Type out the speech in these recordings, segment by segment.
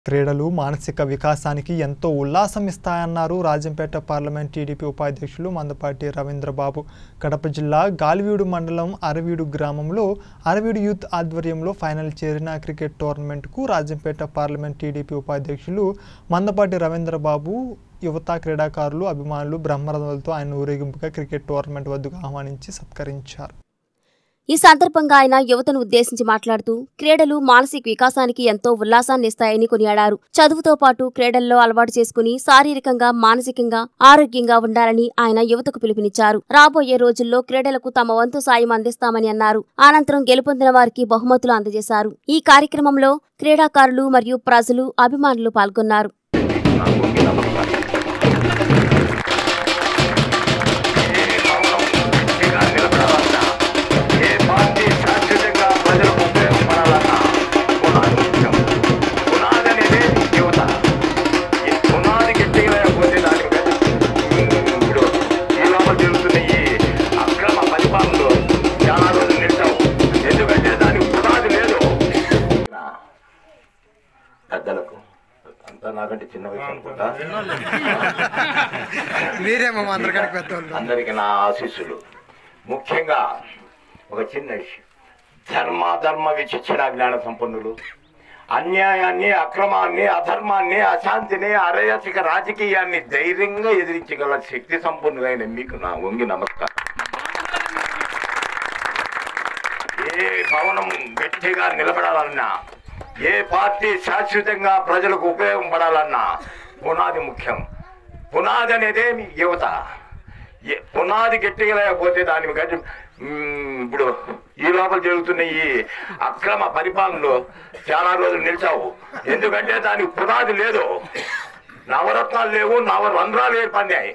క్రీడలు మానసిక వికాసానికి ఎంతో ఉల్లాసం ఇస్తాయన్నారు రాజంపేట పార్లమెంట్ టీడీపీ ఉపాధ్యక్షులు మందపాటి రవీంద్రబాబు కడప జిల్లా గాలివీడు మండలం అరవీడు గ్రామంలో అరవీడు యూత్ ఆధ్వర్యంలో ఫైనల్ చేరిన క్రికెట్ టోర్నమెంట్కు రాజంపేట పార్లమెంట్ టీడీపీ ఉపాధ్యక్షులు మందపాటి రవీంద్రబాబు యువత క్రీడాకారులు అభిమానులు బ్రహ్మరథాలతో ఆయన ఊరేగింపుగా క్రికెట్ టోర్నమెంట్ వద్దకు ఆహ్వానించి సత్కరించారు ఈ సందర్భంగా ఆయన యువతను ఉద్దేశించి మాట్లాడుతూ క్రీడలు మానసిక వికాసానికి ఎంతో ఉల్లాసాన్ని ఇస్తాయని కొనియాడారు చదువుతో పాటు క్రీడల్లో అలవాటు చేసుకుని శారీరకంగా మానసికంగా ఆరోగ్యంగా ఉండాలని ఆయన యువతకు పిలుపునిచ్చారు రాబోయే రోజుల్లో క్రీడలకు తమ వంతు సాయం అందిస్తామని అన్నారు అనంతరం గెలుపొందిన వారికి బహుమతులు అందజేశారు ఈ కార్యక్రమంలో క్రీడాకారులు మరియు ప్రజలు అభిమానులు పాల్గొన్నారు ఏ పార్టీ శాశ్వతంగా ప్రజలకు ఉపయోగపడాలన్నా పునాది ముఖ్యం. పునాది అనేది యువత. ఈ పునాది గట్టిగా లేకపోతే దానికి పెద్ద- ఇప్పుడు ఈ లోపల జరుగుతున్న ఈ అక్రమ పరిపాలనలో చాలా రోజులు నిలిచావు ఎందుకంటే దానికి పునాది లేదు పెద్దలకు అంతా నాకంటే చిన్న వయసు అనుకుంటా మీరేమో మా అందరికంటే పెద్దవాళ్ళు అందరికి నా ఆశీస్సులు ముఖ్యంగా ఒక చిన్న విషయం ధర్మ ధర్మ విచక్షణ జ్ఞాన సంపన్నులు అన్యాయాన్ని అక్రమాన్ని అధర్మాన్ని అశాంతిని అరయసిక రాజకీయాన్ని ధైర్యంగా ఎదిరించగల శక్తి సంపన్నులైన మీకు నా వంగి నమస్కారం ఏ భవనం గట్టిగా నిలబడాలన్నా ఏ పార్టీ శాశ్వతంగా ప్రజలకు ఉపయోగపడాలన్నా పునాది ముఖ్యం పునాది అనేదే మీ యువత ఏ- పునాది గట్టిగా లేకపోతే దాని గట్టి మ్, ఇప్పుడు ఈ లోపల జరుగుతున్న ఈ అక్రమ పరిపాలనలో చాలా రోజులు నిలిచావు ఎందుకంటే దానికి పునాది లేదు నవరత్నాలు లేవు నవరంధ్రాలు ఏర్పడినాయి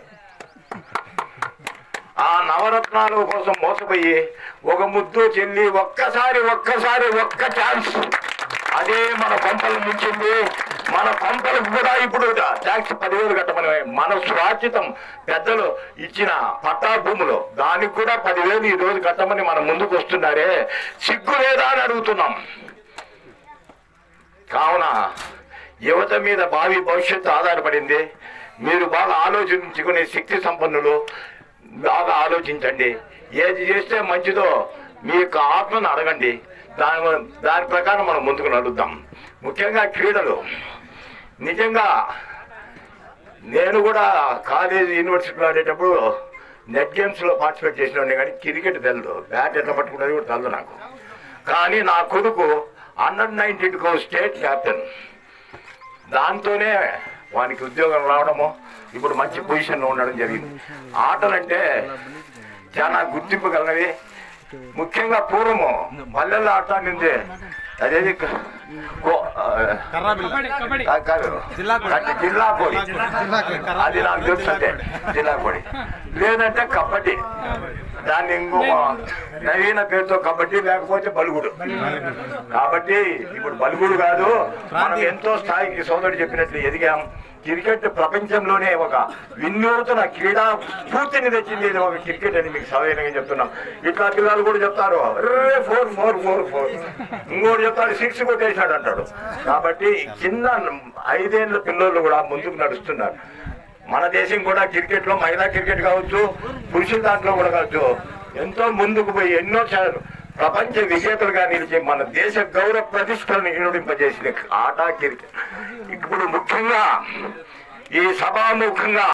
ఆ నవరత్నాల కోసం మోసపోయి ఒక ముద్దు చెల్లి ఒక్కసారి ఒక్కసారి ఒక్క ఛాన్స్ అదే మన పంపలు ముంచింది మన పంపలకు కూడా ఇప్పుడు ట్యాక్స్ పదివేలు కట్టమని మన స్వాచితం పెద్దలు ఇచ్చిన పట్టా భూములు దానికి కూడా పదివేలు ఈ రోజు కట్టమని మన ముందుకు వస్తున్నారే సిగ్గు లేదా అని అడుగుతున్నాం కావున యువత మీద భావి భవిష్యత్తు ఆధారపడింది మీరు బాగా ఆలోచించుకునే శక్తి సంపన్నులు బాగా ఆలోచించండి ఏది చేస్తే మంచిదో మీ యొక్క ఆత్మను అడగండి దాని దాని ప్రకారం మనం ముందుకు నడుద్దాం ముఖ్యంగా క్రీడలు నిజంగా నేను కూడా కాలేజ్ యూనివర్సిటీలో ఆడేటప్పుడు నెట్ గేమ్స్లో పార్టిసిపేట్ చేసిన కానీ క్రికెట్ తెలదు బ్యాట్ ఎట్లా పట్టుకున్నది కూడా తెలదు నాకు కానీ నా కొడుకు అండర్ నైన్టీన్ కో స్టేట్ క్యాప్టెన్ దాంతోనే వానికి ఉద్యోగం రావడము ఇప్పుడు మంచి పొజిషన్లో ఉండడం జరిగింది ఆటలంటే చాలా గుర్తింపు కలిగినవి ముఖ్యంగా పూర్వము పల్లెల్లో ఆడటానికి అదేది క- కో- ఆ, ఆ, కాదు అంటే జిల్లా కోడి అది నాకు తెలుసు అంటే జిల్లా కోడి లేదంటే కబడ్డీ దాన్ని ఇంకో నవీన పేరుతో కబడ్డీ లేకపోతే బలుగుడు కాబట్టి ఇప్పుడు బలుగుడు కాదు మనం ఎంతో స్థాయికి సోదరుడు చెప్పినట్లు ఎదిగాం క్రికెట్ ప్రపంచంలోనే ఒక వినూతన క్రీడా స్ఫూర్తిని తెచ్చింది ఇది ఒక క్రికెట్ అని మీకు సవయంగా చెప్తున్నాం ఇట్లా పిల్లలు కూడా చెప్తారు "అర్రే, ఫోర్ ఫోర్ ఫోర్ ఫోర్ ఇంకోటి చెప్తాడు సిక్స్ కొట్టేశాడు అంటాడు కాబట్టి చిన్న ఐదేళ్ల పిల్లలు కూడా ముందుకు నడుస్తున్నారు మన దేశం కూడా క్రికెట్ లో మహిళా క్రికెట్ కావచ్చు పురుషుల దాంట్లో కూడా కావచ్చు ఎంతో ముందుకు పోయి ఎన్నో సార్లు ప్రపంచ విజేతలుగా నిలిచి మన దేశ గౌరవ ప్రతిష్టలను ఇనుడింపజేసిన ఆట క్రికెట్ ఇప్పుడు ముఖ్యంగా ఈ సభాముఖంగా